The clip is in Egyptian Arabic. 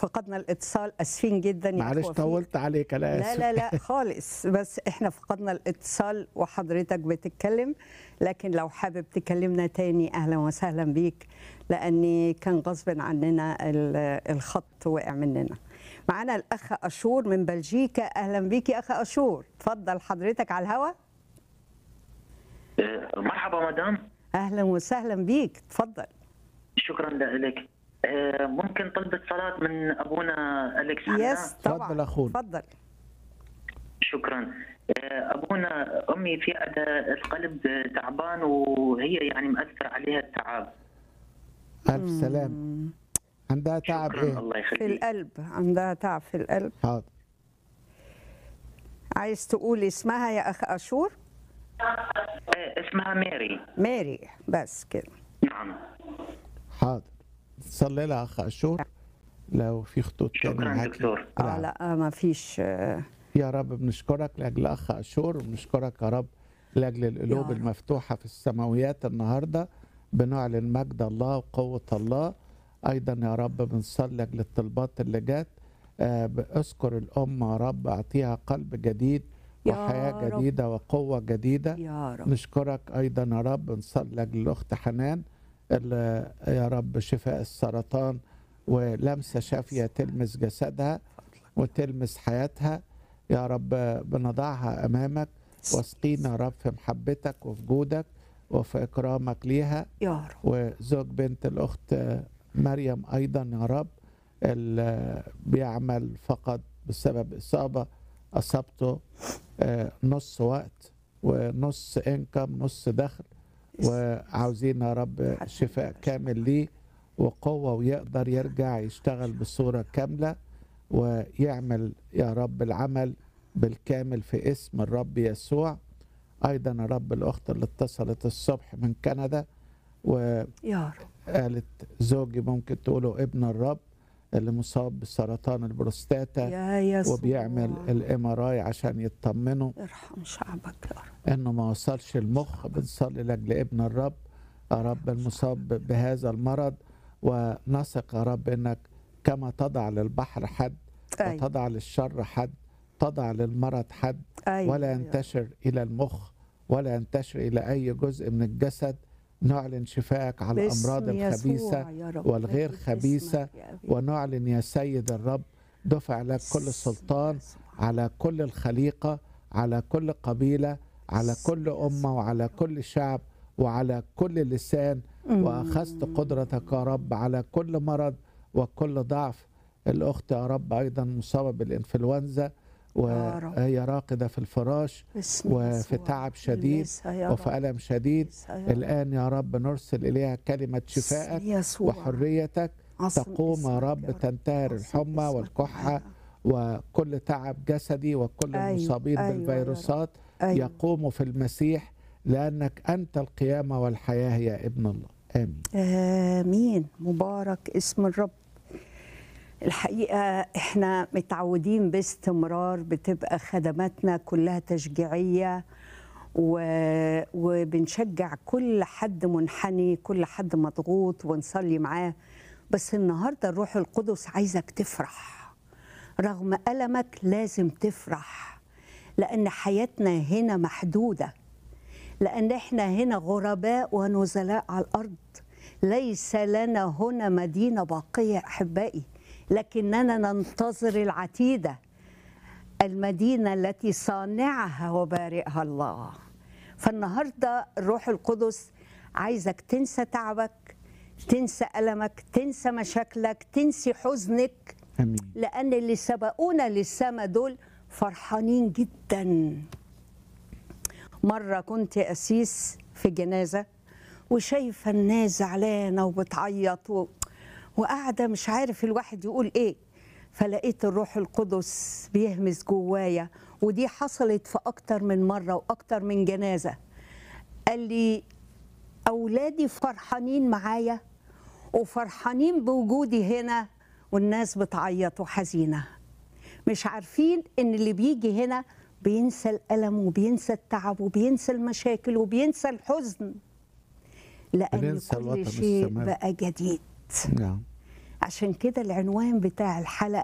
فقدنا الاتصال اسفين جدا يا معلش أخوة فيه. طولت عليك انا لا اسف لا لا خالص بس احنا فقدنا الاتصال وحضرتك بتتكلم لكن لو حابب تكلمنا تاني اهلا وسهلا بيك لاني كان غصب عننا ال- الخط وقع مننا معانا الاخ اشور من بلجيكا اهلا بيك يا اخ اشور اتفضل حضرتك على الهوا آه، مرحبا مدام اهلا وسهلا بيك اتفضل شكرا لك آه، ممكن طلبة صلاة من أبونا أليكس حنا يس طبعا اتفضل أخونا. اتفضل شكرا آه، أبونا أمي في عندها القلب آه، تعبان وهي يعني مأثر عليها التعب الف سلام عندها تعب شكرا ايه الله في يخليك القلب عندها تعب في القلب حاضر عايز تقول اسمها يا اخ اشور آه، اسمها ماري ماري بس كده نعم حاضر صلي لها اخ اشور لو في خطوط تاني شكراً معاكي دكتور. اه العب. لا ما فيش آه، يا رب بنشكرك لاجل اخ اشور وبنشكرك يا رب لاجل القلوب رب. المفتوحه في السماويات النهارده بنعلن مجد الله وقوه الله ايضا يا رب بنصلي لاجل الطلبات اللي جت آه، اذكر الام يا رب اعطيها قلب جديد يا وحياه رب. جديده وقوه جديده يا رب نشكرك ايضا يا رب نصلي لاجل الاخت حنان اللي يا رب شفاء السرطان ولمسه شافيه تلمس جسدها وتلمس حياتها يا رب بنضعها امامك واسقينا يا رب في محبتك وفي جودك وفي اكرامك ليها يا رب وزوج بنت الاخت مريم ايضا يا رب اللي بيعمل فقط بسبب اصابه اصابته آه، نص وقت ونص انكم نص دخل وعاوزين يا رب شفاء كامل ليه وقوه ويقدر يرجع يشتغل بصوره كامله ويعمل يا رب العمل بالكامل في اسم الرب يسوع ايضا يا رب الاخت اللي اتصلت الصبح من كندا وقالت يا رب زوجي ممكن تقوله ابن الرب اللي مصاب بسرطان البروستاتا يا يسوع وبيعمل الام ار اي عشان يطمنوا ارحم شعبك يا رب انه ما وصلش المخ بنصلي لاجل ابن الرب يا رب المصاب بهذا المرض ونثق يا رب انك كما تضع للبحر حد أيوة. وتضع للشر حد تضع للمرض حد أيوة ولا يا ينتشر الى المخ ولا ينتشر الى اي جزء من الجسد نعلن شفائك على باسم الامراض يسوع الخبيثه يا رب. والغير مجد خبيثة اسمك يا أبي. ونعلن يا سيد الرب دفع لك كل باسم سلطان يسوع. على كل الخليقة على كل قبيلة على كل أمة وعلى كل شعب وعلى كل لسان وأخذت قدرتك يا رب على كل مرض وكل ضعف الأخت يا رب أيضا مصابة بالإنفلونزا يا رب. وهي راقدة في الفراش باسم وفي يسوع. تعب شديد لمسها يا وفي رب. ألم شديد لمسها يا رب. الآن يا رب نرسل إليها كلمة شفائك باسم يسوع. وحريتك عظم تقوم يا اسمك رب يا رب. تنتهر عظم الحمى اسمك والكحة معانا. وكل تعب جسدي وكل أيوة، المصابين أيوة يا رب. بالفيروسات أيوة. يقوموا في المسيح لأنك أنت القيامة والحياة يا ابن الله آمين آمين مبارك اسم الرب الحقيقة احنا متعودين باستمرار بتبقى خدماتنا كلها تشجيعية و... وبنشجع كل حد منحني كل حد مضغوط ونصلي معاه بس النهاردة الروح القدس عايزك تفرح رغم ألمك لازم تفرح لأن حياتنا هنا محدودة لأن احنا هنا غرباء ونزلاء على الأرض ليس لنا هنا مدينة باقية أحبائي لكننا ننتظر العتيدة المدينة التي صانعها وبارئها الله فالنهاردة الروح القدس عايزك تنسى تعبك تنسى ألمك تنسى مشاكلك تنسي حزنك آمين لأن اللي سبقونا للسما دول فرحانين جدا مرة كنت أسيس في جنازة وشايفة الناس زعلانة وبتعيط و... وقاعدة مش عارف الواحد يقول إيه فلقيت الروح القدس بيهمس جوايا ودي حصلت في أكتر من مرة وأكتر من جنازة قال لي أولادي فرحانين معايا وفرحانين بوجودي هنا والناس بتعيط وحزينة مش عارفين إن اللي بيجي هنا بينسى الألم وبينسى التعب وبينسى المشاكل وبينسى الحزن لأن بننسى كل الوطن شيء السماوي. بقى جديد نعم عشان كده العنوان بتاع الحلقة